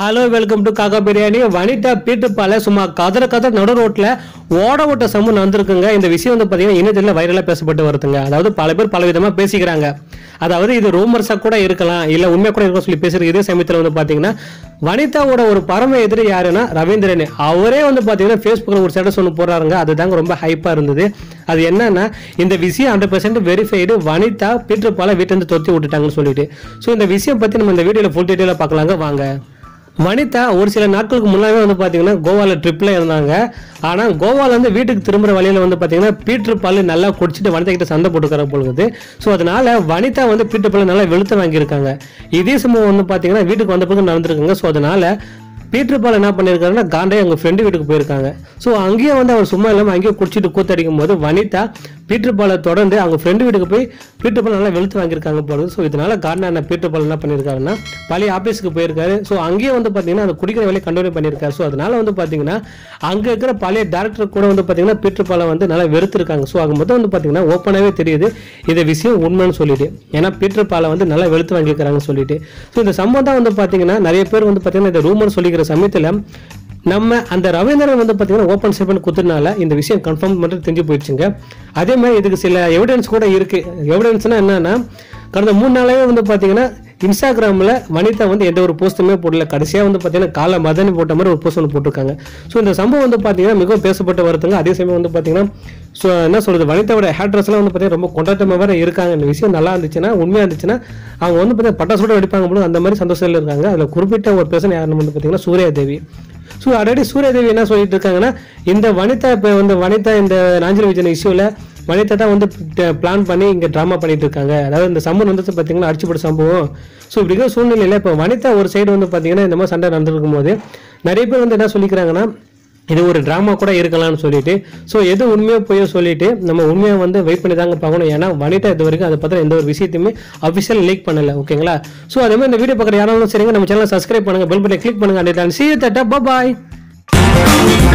hello welcome to காக்கா பிரியாணி வனிதா பீட்டுப்பால சும்மா கதற கதற நடு ரோட்ல ஓட ஓட்ட சம்பவம் நடந்திருக்குங்க இந்த விஷயம் வந்து பார்த்தீங்கன்னா இணையத்தில் வைரலாக பேசப்பட்டு வருதுங்க அதாவது பல பேர் பல விதமாக பேசிக்கிறாங்க அதாவது இது ரூமர்ஸாக கூட இருக்கலாம் இல்லை உண்மை கூட இருக்கலாம் சொல்லி பேசுறது இதே சமயத்தில் வந்து பார்த்தீங்கன்னா வனிதாவோட ஒரு பரம எதிரி யாருன்னா ரவீந்திரன் அவரே வந்து பார்த்தீங்கன்னா ஃபேஸ்புக்கில் ஒரு ஸ்டேட்டஸ் ஒன்று போடுறாருங்க அதுதாங்க ரொம்ப ஹைப்பாக இருந்தது அது என்னன்னா இந்த விஷயம் hundred percent verified Vanitha Peter Paul வீட்டிலேருந்து தொத்தி விட்டுட்டாங்கன்னு சொல்லிட்டு ஸோ இந்த விஷயம் பற்றி நம்ம இந்த வீடியோவில் ஃபுல் டீட்டெயிலாக பார்க்கலாங்க வாங்க வனிதா ஒரு சில நாட்களுக்கு முன்னாவே வந்து பார்த்தீங்கன்னா கோவாவில் ட்ரிப்பில் இருந்தாங்க ஆனால் கோவாலேருந்து வீட்டுக்கு திரும்புகிற வழியில் வந்து பார்த்தீங்கன்னா பீட்டர் பால் நல்லா குடிச்சிட்டு வனிதா கிட்ட சண்டை போட்டுக்கிற பொழுது ஸோ அதனால வனிதா வந்து பீட்டர் பால் நல்லா வெளுத்து வாங்கியிருக்காங்க இதே சம்பவம் வந்து பார்த்தீங்கன்னா வீட்டுக்கு வந்த பிறகு நடந்திருக்குங்க ஸோ அதனால பீட்டர் பால் என்ன பண்ணியிருக்காருன்னா காண்டே அவங்க ஃப்ரெண்டு வீட்டுக்கு போயிருக்காங்க ஸோ அங்கேயே வந்து அவர் சும்மா இல்லாமல் அங்கேயே குடிச்சிட்டு கூத்தடிக்கும் போது வனிதா பீட்டர் பாலை தொடர்ந்து அவங்க ஃப்ரெண்டு வீட்டுக்கு போய் பீட்டர் பால் நல்லா வெளுத்து வாங்கியிருக்காங்க போல ஸோ இதனால காரணம் என்ன பீட்டர் பால் என்ன பண்ணியிருக்காருன்னா பழைய ஆஃபீஸுக்கு போயிருக்காரு ஸோ அங்கேயே வந்து பார்த்தீங்கன்னா அந்த குடிக்கிற வேலையை கண்டினியூ பண்ணியிருக்காரு ஸோ அதனால வந்து பார்த்தீங்கன்னா அங்கே இருக்கிற பழைய டேரக்டர் கூட வந்து பார்த்தீங்கன்னா பீட்டர் பாலை வந்து நல்லா வெறுத்திருக்காங்க ஸோ அது மொத்தம் வந்து பார்த்தீங்கன்னா ஓப்பனாகவே தெரியுது இந்த விஷயம் உண்மைன்னு சொல்லிட்டு ஏன்னா பீட்டர் பாலை வந்து நல்லா வெளுத்து வாங்கியிருக்காங்கன்னு சொல்லிட்டு ஸோ இந்த சம்பவம் தான் வந்து பார்த்தீங்கன்னா நிறைய பேர் வந்து பார்த்தீங்கன்னா இந்த ரூமர் சொல்லிக்கிற சமயத்தில் நம்ம அந்த ரவீந்திரன் வந்து பார்த்தீங்கன்னா ஓப்பன் ஸ்டேட்மெண்ட் கொடுத்ததுனால இந்த விஷயம் கன்ஃபார்ம் மட்டும் தெரிஞ்சு போயிடுச்சுங்க அதே மாதிரி இதுக்கு சில எவிடன்ஸ் கூட இருக்கு எவிடன்ஸ்னா என்னன்னா கடந்த மூணு நாளாவே வந்து பார்த்தீங்கன்னா இன்ஸ்டாகிராமில் வனிதா வந்து எந்த ஒரு போஸ்ட்டுமே போடல கடைசியாக வந்து பார்த்தீங்கன்னா காலை மதனி போட்ட மாதிரி ஒரு போஸ்ட் ஒன்று போட்டிருக்காங்க ஸோ இந்த சம்பவம் வந்து பார்த்தீங்கன்னா மிகவும் பேசப்பட்டு வருதுங்க அதே சமயம் வந்து பார்த்தீங்கன்னா ஸோ என்ன சொல்றது வனிதாவோட ஹேட்ரஸ்லாம் வந்து பார்த்தீங்கன்னா ரொம்ப கொண்டாட்டமாக வேற இருக்காங்க இந்த விஷயம் நல்லா இருந்துச்சுன்னா உண்மையாக இருந்துச்சுன்னா அவங்க வந்து பார்த்தீங்கன்னா பட்டாசோட வெடிப்பாங்க போது அந்த மாதிரி சந்தோஷத்தில் இருக்காங்க அதில் குறிப்பிட்ட ஒரு பர்சன் யாருன்னு வந்து பார்த்தீங்கன்னா சூர்யா தேவி ஸோ ஆல்ரெடி சூர்யாதேவி என்ன சொல்லிட்டு இருக்காங்கன்னா இந்த வனிதா இப்போ வந்து வனிதா இந்த நாஞ்சில் விஜயன் இஷ்யூவில் வனிதா தான் வந்து பிளான் பண்ணி இங்கே ட்ராமா பண்ணிட்டு இருக்காங்க அதாவது இந்த சம்பவம் வந்து பார்த்தீங்கன்னா அடிச்சுப்பட்ட சம்பவம் ஸோ இப்படி இருக்கிற சூழ்நிலையில் இப்போ வனிதா ஒரு சைடு வந்து பார்த்தீங்கன்னா இந்த மாதிரி சண்டை நடந்திருக்கும் போது நிறைய பேர் வந்து என்ன சொல்லிக்கிறாங்கன்னா இது ஒரு ட்ராமா கூட இருக்கலாம்னு சொல்லிட்டு ஸோ எது உண்மையாக போய் சொல்லிட்டு நம்ம உண்மையாக வந்து வெயிட் பண்ணி தாங்க பார்க்கணும் ஏன்னா வனிதா இது வரைக்கும் அதை பற்றி எந்த ஒரு விஷயத்தையுமே அஃபிஷியல் லீக் பண்ணல ஓகேங்களா ஸோ அதே மாதிரி இந்த வீடியோ பார்க்குற யாராலும் சரிங்க நம்ம சேனல் சப்ஸ்கிரைப் பண்ணுங்க பெல் பட்டனை கிளிக் பண்ணுங்க அண்ட் சி தட்டா பாய்